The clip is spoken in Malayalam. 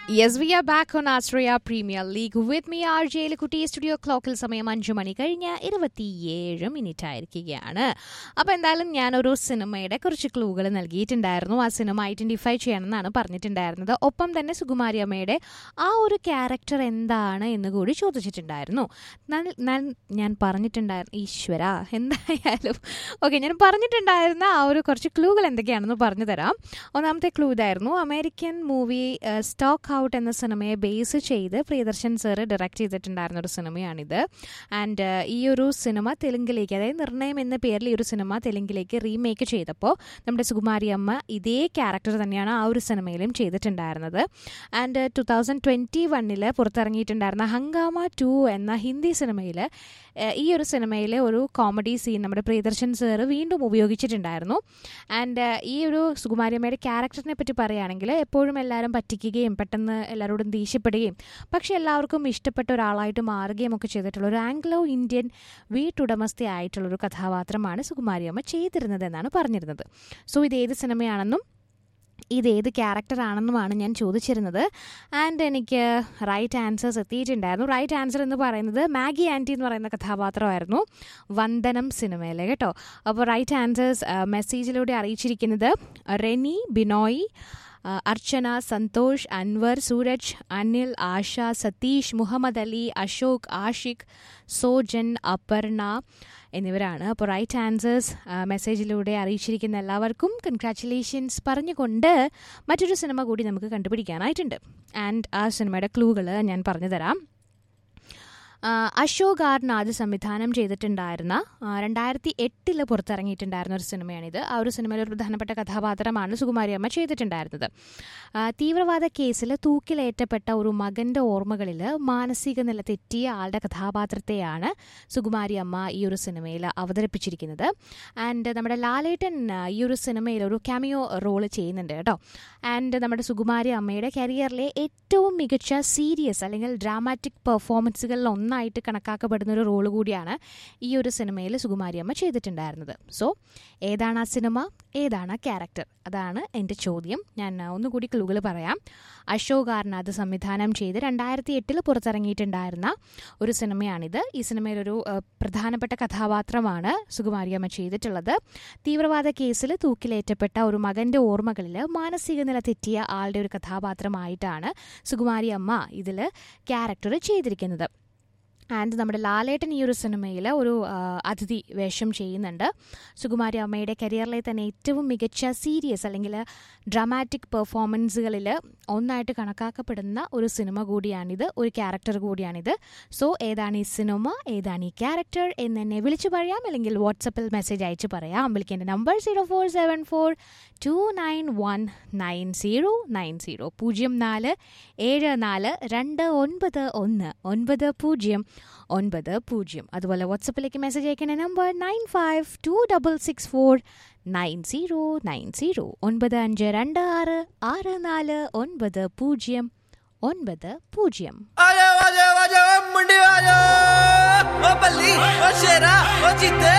Yes, we are back on Australia Premier League with me, RJ Kutty studio ക്ലോക്കിൽ സമയം അഞ്ചു മണി കഴിഞ്ഞ് ഇരുപത്തിയേഴ് മിനിറ്റ് ആയിരിക്കുകയാണ് അപ്പോൾ എന്തായാലും ഞാനൊരു സിനിമയുടെ കുറച്ച് ക്ലൂകൾ നൽകിയിട്ടുണ്ടായിരുന്നു ആ സിനിമ ഐഡൻറ്റിഫൈ ചെയ്യണമെന്നാണ് പറഞ്ഞിട്ടുണ്ടായിരുന്നത് ഒപ്പം തന്നെ സുകുമാരി അമ്മയുടെ ആ ഒരു ക്യാരക്ടർ എന്താണ് എന്ന് കൂടി ചോദിച്ചിട്ടുണ്ടായിരുന്നു നൽ- നൽ- ഞാൻ പറഞ്ഞിട്ടുണ്ടായിരുന്നു ഈശ്വര എന്തായാലും ഓക്കെ ഞാൻ പറഞ്ഞിട്ടുണ്ടായിരുന്ന ആ ഒരു കുറച്ച് ക്ലൂകൾ എന്തൊക്കെയാണെന്ന് പറഞ്ഞു തരാം ഒന്നാമത്തെ ക്ലൂ ഇതായിരുന്നു അമേരിക്കൻ മൂവി സ്റ്റോക്ക് ഔട്ട് എന്ന സിനിമയെ ബേസ് ചെയ്ത് പ്രിയദർശൻ സാറ് ഡയറക്റ്റ് ചെയ്തിട്ടുണ്ടായിരുന്ന ഒരു സിനിമയാണിത് ആൻഡ് ഈ ഒരു സിനിമ തെലുങ്കിലേക്ക് അതായത് നിർണയം എന്ന പേരിൽ ഈ ഒരു സിനിമ തെലുങ്കിലേക്ക് റീമേക്ക് ചെയ്തപ്പോൾ നമ്മുടെ സുകുമാരി അമ്മ ഇതേ ക്യാരക്ടർ തന്നെയാണ് ആ ഒരു സിനിമയിലും ചെയ്തിട്ടുണ്ടായിരുന്നത് ആൻഡ് ടു തൗസൻഡ് ട്വൻറ്റി വണ്ണിൽ പുറത്തിറങ്ങിയിട്ടുണ്ടായിരുന്ന ഹങ്കാമ ടു എന്ന ഹിന്ദി സിനിമയിൽ ഈ ഒരു സിനിമയിലെ ഒരു കോമഡി സീൻ നമ്മുടെ പ്രിയദർശൻ സാറ് വീണ്ടും ഉപയോഗിച്ചിട്ടുണ്ടായിരുന്നു ആൻഡ് ഈ ഒരു സുകുമാരിയമ്മയുടെ ക്യാരക്ടറിനെ പറ്റി പറയുകയാണെങ്കിൽ എപ്പോഴും എല്ലാവരും പറ്റിക്കുകയും പെട്ടെന്ന് എല്ലാവരോടും ദേഷ്യപ്പെടുകയും പക്ഷേ എല്ലാവർക്കും ഇഷ്ടപ്പെട്ട ഒരാളായിട്ട് മാറുകയും ഒക്കെ ചെയ്തിട്ടുള്ള ഒരു ആംഗ്ലോ ഇന്ത്യൻ വീട്ടുടമസ്ഥയായിട്ടുള്ള ഒരു കഥാപാത്രമാണ് സുകുമാരിയമ്മ ചെയ്തിരുന്നത് എന്നാണ് പറഞ്ഞിരുന്നത് സോ ഇത് ഏത് സിനിമയാണെന്നും ഇത് ഏത് ക്യാരക്ടറാണെന്നുമാണ് ഞാൻ ചോദിച്ചിരുന്നത് ആൻഡ് എനിക്ക് റൈറ്റ് ആൻസേഴ്സ് എത്തിയിട്ടുണ്ടായിരുന്നു റൈറ്റ് ആൻസർ എന്ന് പറയുന്നത് മാഗി ആൻറ്റി എന്ന് പറയുന്ന കഥാപാത്രമായിരുന്നു വന്ദനം സിനിമയിലെ കേട്ടോ അപ്പോൾ റൈറ്റ് ആൻസേഴ്സ് മെസ്സേജിലൂടെ അറിയിച്ചിരിക്കുന്നത് റെനി ബിനോയ് ആ, അർച്ചന സന്തോഷ് അൻവർ സൂരജ് അനിൽ ആശ സതീഷ് മുഹമ്മദ് അലി അശോക് ആഷിഖ് സോജൻ അപർണ എന്നിവരാണ് അപ്പോൾ റൈറ്റ് ആൻസേഴ്സ് മെസ്സേജിലൂടെ അറിയിച്ചിരിക്കുന്ന എല്ലാവർക്കും കൺഗ്രാറ്റുലേഷൻസ് പറഞ്ഞുകൊണ്ട് മറ്റൊരു സിനിമ കൂടി നമുക്ക് കണ്ടുപിടിക്കാനായിട്ടുണ്ട് ആൻഡ് ആ സിനിമയുടെ ക്ലൂകൾ ഞാൻ പറഞ്ഞു തരാം ആ, അശോക് ആർ നാഥ് സംവിധാനം ചെയ്തിട്ടുണ്ടായിരുന്ന രണ്ടായിരത്തി എട്ടിൽ പുറത്തിറങ്ങിയിട്ടുണ്ടായിരുന്ന ഒരു സിനിമയാണിത് ആ ഒരു സിനിമയിൽ ഒരു പ്രധാനപ്പെട്ട കഥാപാത്രമാണ് സുകുമാരി അമ്മ ചെയ്തിട്ടുണ്ടായിരുന്നത് ആ, തീവ്രവാദ കേസിൽ തൂക്കിലേറ്റപ്പെട്ട ഒരു മകന്റെ ഓർമ്മകളിൽ മാനസിക നില തെറ്റിയ ആളുടെ കഥാപാത്രത്തെയാണ് സുകുമാരി അമ്മ ഈ ഒരു സിനിമയിൽ അവതരിപ്പിച്ചിരിക്കുന്നത് ആൻഡ് നമ്മുടെ ലാലേട്ടൻ ആ, ഈ ഒരു സിനിമയിൽ ഒരു ക്യാമിയോ റോൾ ചെയ്യുന്നുണ്ട് കേട്ടോ ആൻഡ് നമ്മുടെ സുകുമാരി അമ്മയുടെ കരിയറിലെ ഏറ്റവും മികച്ച സീരിയസ് അല്ലെങ്കിൽ ഡ്രാമാറ്റിക് പെർഫോമൻസുകളിൽ ഒന്നായിട്ട് കണക്കാക്കപ്പെടുന്ന ഒരു റോൾ കൂടിയാണ് ഈ ഒരു സിനിമയിൽ സുകുമാരി അമ്മ ചെയ്തിട്ടുണ്ടായിരുന്നത് സോ ഏതാണ് ആ സിനിമ ഏതാണ് ആ ക്യാരക്ടർ അതാണ് എൻ്റെ ചോദ്യം ഞാൻ ആ, ഒന്നുകൂടി ക്ലൂകൾ പറയാം അശോക് ആർനാഥ് സംവിധാനം ചെയ്ത് രണ്ടായിരത്തി എട്ടിൽ പുറത്തിറങ്ങിയിട്ടുണ്ടായിരുന്ന ഒരു സിനിമയാണിത് ഈ സിനിമയിലൊരു ആ, പ്രധാനപ്പെട്ട കഥാപാത്രമാണ് സുകുമാരി അമ്മ ചെയ്തിട്ടുള്ളത് തീവ്രവാദ കേസിൽ തൂക്കിലേറ്റപ്പെട്ട ഒരു മകന്റെ ഓർമ്മകളിൽ മാനസിക നില തെറ്റിയ ആളുടെ ഒരു കഥാപാത്രമായിട്ടാണ് സുകുമാരി അമ്മ ഇതിൽ ക്യാരക്ടർ ചെയ്തിരിക്കുന്നത് ആൻഡ് നമ്മുടെ ലാലേട്ടൻ ഈ ഒരു സിനിമയിൽ ഒരു ആ, അതിഥി വേഷം ചെയ്യുന്നുണ്ട് സുകുമാരി അമ്മയുടെ കരിയറിലെ തന്നെ ഏറ്റവും മികച്ച സീരിയസ് അല്ലെങ്കിൽ ഡ്രാമാറ്റിക് പെർഫോമൻസുകളിൽ ഒന്നായിട്ട് കണക്കാക്കപ്പെടുന്ന ഒരു സിനിമ കൂടിയാണിത് ഒരു ക്യാരക്ടർ കൂടിയാണിത് സോ ഏതാണ് ഈ സിനിമ ഏതാണ് ഈ ക്യാരക്ടർ എന്ന് എന്നെ വിളിച്ചു പറയാം അല്ലെങ്കിൽ വാട്സപ്പിൽ മെസ്സേജ് അയച്ച് പറയാം വിളിക്കേണ്ട number zero four seven four two nine one nine zero nine zero പൂജ്യം നാല് ഏഴ് നാല് രണ്ട് ഒൻപത് ഒന്ന് ഒൻപത് പൂജ്യം ഒൻപത് പൂജ്യം അതുപോലെ വാട്സപ്പിലേക്ക് മെസ്സേജ് അയക്കേണ്ട number nine five two double six four nine zero nine zero ഒൻപത് അഞ്ച് രണ്ട് ആറ് ആറ് നാല് ഒൻപത് പൂജ്യം ഒൻപത് പൂജ്യം ਆਜਾ ਆਜਾ ਆਜਾ ਮੁੰਡੇ ਆਜਾ ਓ ਬੱਲੀ ਓ ਸ਼ੇਰਾ ਓ ਜਿੱਤੇ